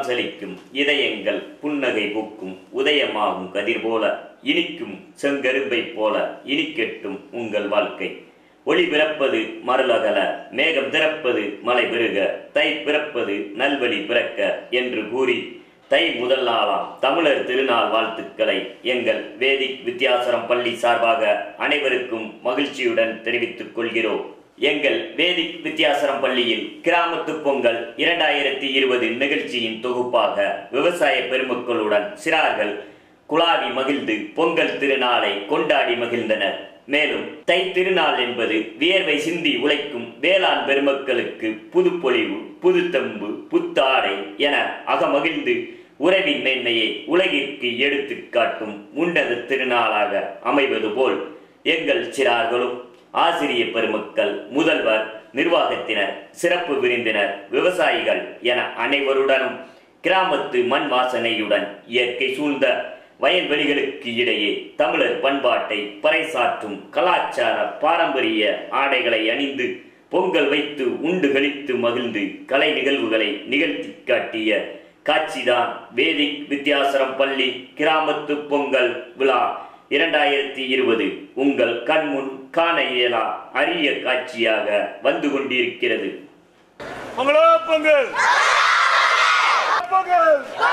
காட்சலிக்கும் இதயங்கள் புன்னகை பூக்கும் உதயமாகும் கதிர் போல இனிக்கும் செங்கரும்பை போல இனிக்கெட்டும் உங்கள் வாழ்க்கை ஒளி பிறப்பது மருளகல மேகம் திறப்பது மழை பெருக தை பிறப்பது நல்வழி பிறக்க என்று கூறி தை முதல் நாளாம் தமிழர் திருநாள் வாழ்த்துக்களை எங்கள் வேதிக் வித்தியாசரம் பள்ளி சார்பாக அனைவருக்கும் மகிழ்ச்சியுடன் தெரிவித்துக் கொள்கிறோம் எங்கள் வேதிக் வித்தியாசரம் பள்ளியில் கிராமத்து பொங்கல் இரண்டாயிரத்தி இருபது நிகழ்ச்சியின் தொகுப்பாக விவசாய பெருமக்களுடன் சிறார்கள் குலாவி மகிழ்ந்து பொங்கல் திருநாளை கொண்டாடி மகிழ்ந்தனர் மேலும் தை திருநாள் என்பது வியர்வை சிந்தி உழைக்கும் வேளாண் பெருமக்களுக்கு புதுப்பொழிவு புதுத்தம்பு புத்தாடை என அகமகிழ்ந்து உறவின் மேன்மையை உலகிற்கு எடுத்துக் காட்டும் உன்னத திருநாளாக அமைவது போல் எங்கள் சிறார்களும் ஆசிரிய பெருமக்கள் முதல்வர் நிர்வாகத்தினர் சிறப்பு விருந்தினர் விவசாயிகள் என அனைவருடனும் கிராமத்து மண் வாசனையுடன் இயற்கை சூழ்ந்த வயல்வெளிகளுக்கு இடையே தமிழர் பண்பாட்டை பறைசாற்றும் கலாச்சார பாரம்பரிய ஆடைகளை அணிந்து பொங்கல் வைத்து உண்டு கழித்து மகிழ்ந்து கலை நிகழ்வுகளை நிகழ்த்தி காட்டிய காட்சிதான் வேதிக் வித்தியாசரம் பள்ளி கிராமத்து பொங்கல் விழா இரண்டாயிரத்தி இருபது உங்கள் கண்முன் காண இயலா அரிய காட்சியாக வந்து கொண்டிருக்கிறது பொங்கலோ பொங்கல் பொங்கல்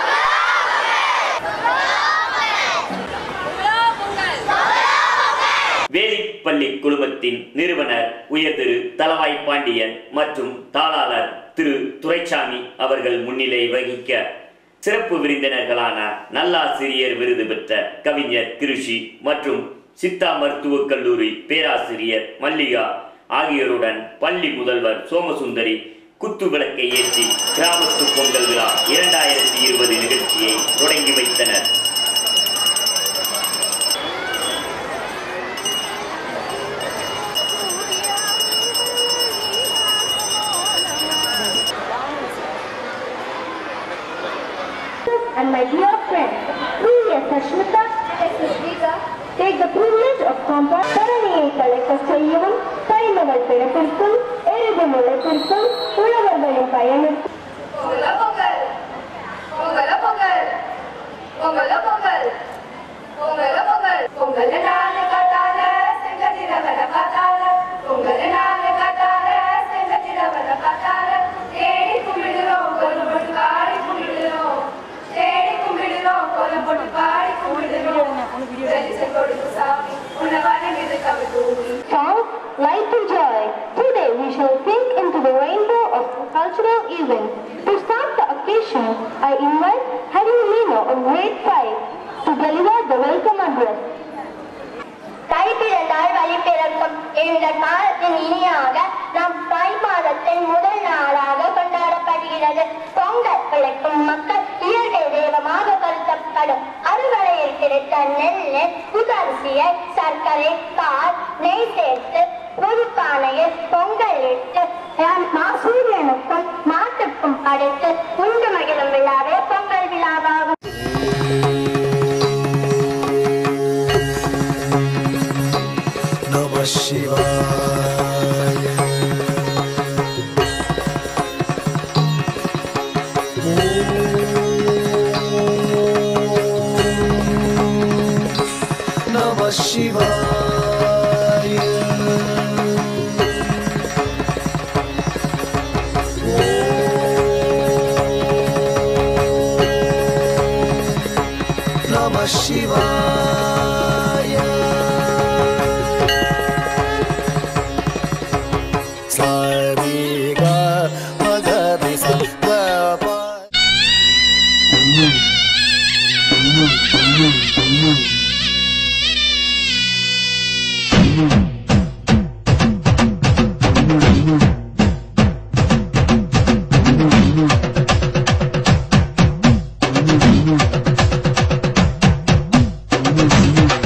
வேதிக் பள்ளி குழுமத்தின் நிறுவனர் உயர் திரு தலவாய் பாண்டியன் மற்றும் தாளாளர் திரு துரைசாமி அவர்கள் முன்னிலை வகிக்க சிறப்பு விருந்தினர்களான நல்லாசிரியர் விருது பெற்ற கவிஞர் கிருஷி மற்றும் சித்தா மருத்துவக் கல்லூரி பேராசிரியர் மல்லிகா ஆகியோருடன் பள்ளி முதல்வர் சோமசுந்தரி குத்து விளக்கை ஏற்றி கிராமத்து பொங்கல் விழா இரண்டாயிரத்தி இருபது நிகழ்ச்சியை தொடங்கி வைத்தனர் and my dear friend, previous Ashmita, take the privilege of compound தரணியை கலைக்க செய்யவும் கைமகள் பிறப்பிற்கும் எருது முளைப்பிற்கும் உழவர்களின் பயனுக்கும் பொங்கலோ பொங்கல் பொங்கலோ பொங்கல் பொங்கலோ பொங்கல் பொங்கலோ பொங்கல் பொங்கல் நானு காட்டால செங்கதிரவன பார்த்தால பொங்கல் நானு காட்டால செங்கதிரவன பார்த்தால தேடி கும்பிடுறோம் கோலம் போட்டு பாடி கும்பிடுறோம் தேடி கும்பிடுறோம் கோலம் போட்டு பாடி கும்பிடுறோம் வெளிச்சம் கொடுக்கும் சாமி உன்னை வணங்குது கவிதூமி Song, Light and Joy. Today we shall sink into the rainbow of cultural events. To start the occasion, I invite Hari Lino of grade 5 to deliver the welcome address. தை பிறந்தால் வழி பிறக்கும் இந்த காலத்தின் இனியாக நம் தை மாதத்தின் முதல் நாளாக கொண்டாடப்படுகிறது பொங்கல் பிழைக்கும் மக்கள் இயற்கை தெய்வமாக கருதப்படும் அறுவடையில் கிடைத்த நெல் புதரிசியை சர்க்கரை பால் நெய் சேர்த்து புது பானையில் பொங்கல் இட்டு நம் மா- சூரியனுக்கும் மாட்டுக்கும் படைத்து உண்டு மகிழும் விழாவே Pongal விழாவாகும் Namah Shivaya. Om Namah Shivaya. Om Namah Shivaya. Sariga Magari Sa Thank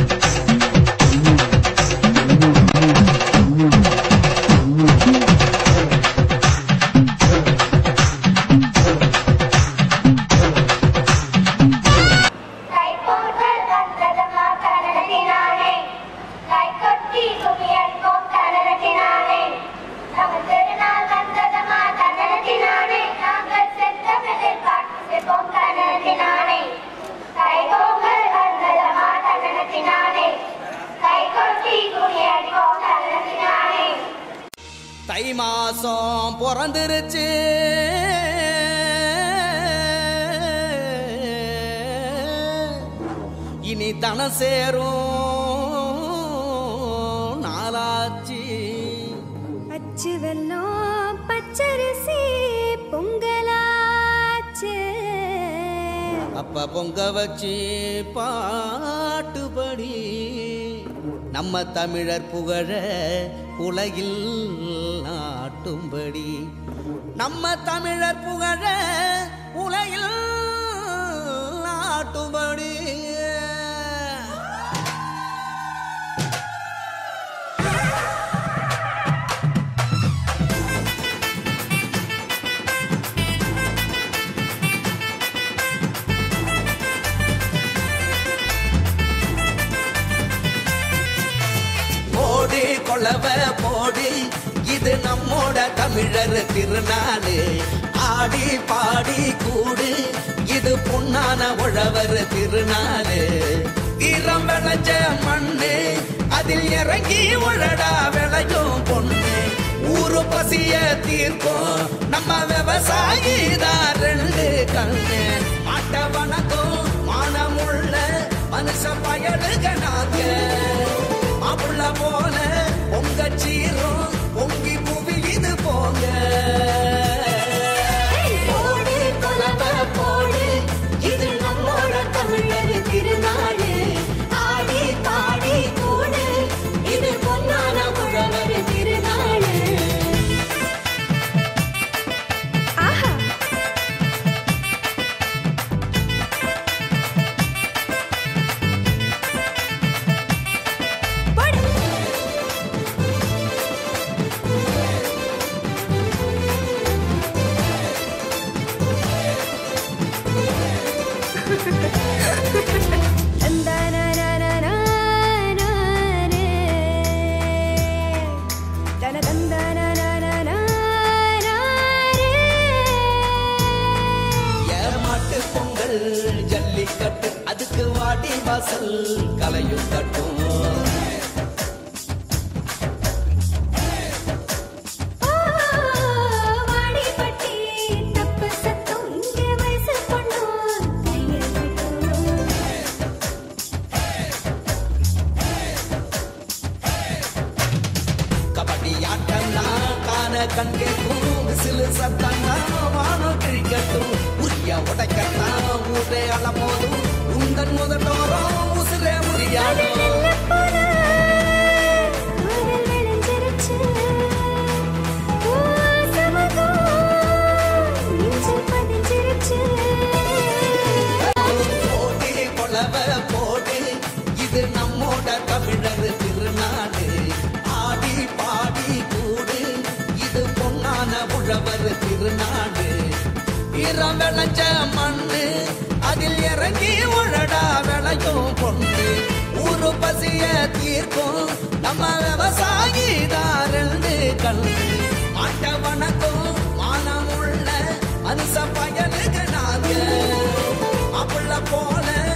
தை மாசம் பிறந்துருச்சு இனி தன சேரும் நாளாச்சு அச்சு வெல்லம் பச்சரிசி பொங்கலாச்சு அப்ப பொங்க வச்சு பாட்டுபடி நம்ம தமிழர் புகழ உலகில் நாட்டும்படி நம்ம தமிழர் புகழ உலகில் நாட்டும்படி போடு கொளவ போடு இது நம்மோட தமிழர் திருநாளு ஆடி பாடி கூடு இது பொன்னான உழவர் திருநாளு வீரம் விளைஞ்ச மண்ணு அதில் இறங்கி உழடா விளையும் பொண்ணு ஊரு பசிய தீர்க்கும் நம்ம விவசாயி தான் ரெண்டு கண்ணு மாட்ட வணக்கம் மானமுள்ள மனுஷ பயலுக நாங்க மாப்புள்ள போல பொங்க சீரும் பொங்கி புவி இது போங்க போடு கொலவ போடு இது நம்மோட தமிழர் திருநாடு ஆடி பாடி கூடு இது பொன்னான உழவர் திருநாடு ஆஹா போடு ஏமாட்டு பொங்கல் ஜல்லிக்கட்டு அதுக்கு வாடி வாசல் கலையும் கட்டும் வாடிப்பட்டி தப்பு சத்தம் இங்கே வயசு பொண்ணும் கையில் விட்டும் கபடி ஆட்டம்னா காண கண் கேட்கும் விசிலு சத்தம்னா வானம் கிழிக்கட்டும் உரிய உடைக்கத்தான் ஊரே அலமோதும் உந்தன் முதட்டோரம் உசிரே உரியாடும் போடி கொளவ போடி இது நம்மோட தமிழர் திருநாடு ஆடி பாடி கூடு இது பொன்னான உழவர் திருநாடு ஈரம் விளைஞ்ச மண்ணு அதில் இறங்கி உழடா விளையும் பொண்ணு ஊரு பசிய தீர்க்கும் நம்ம விவசாயி தான் ரெண்டு கண்ணு மாட்ட வணக்கம் மானமுள்ள மனுஷ பயனுக்கு நாங்க மாப்பிள்ள போல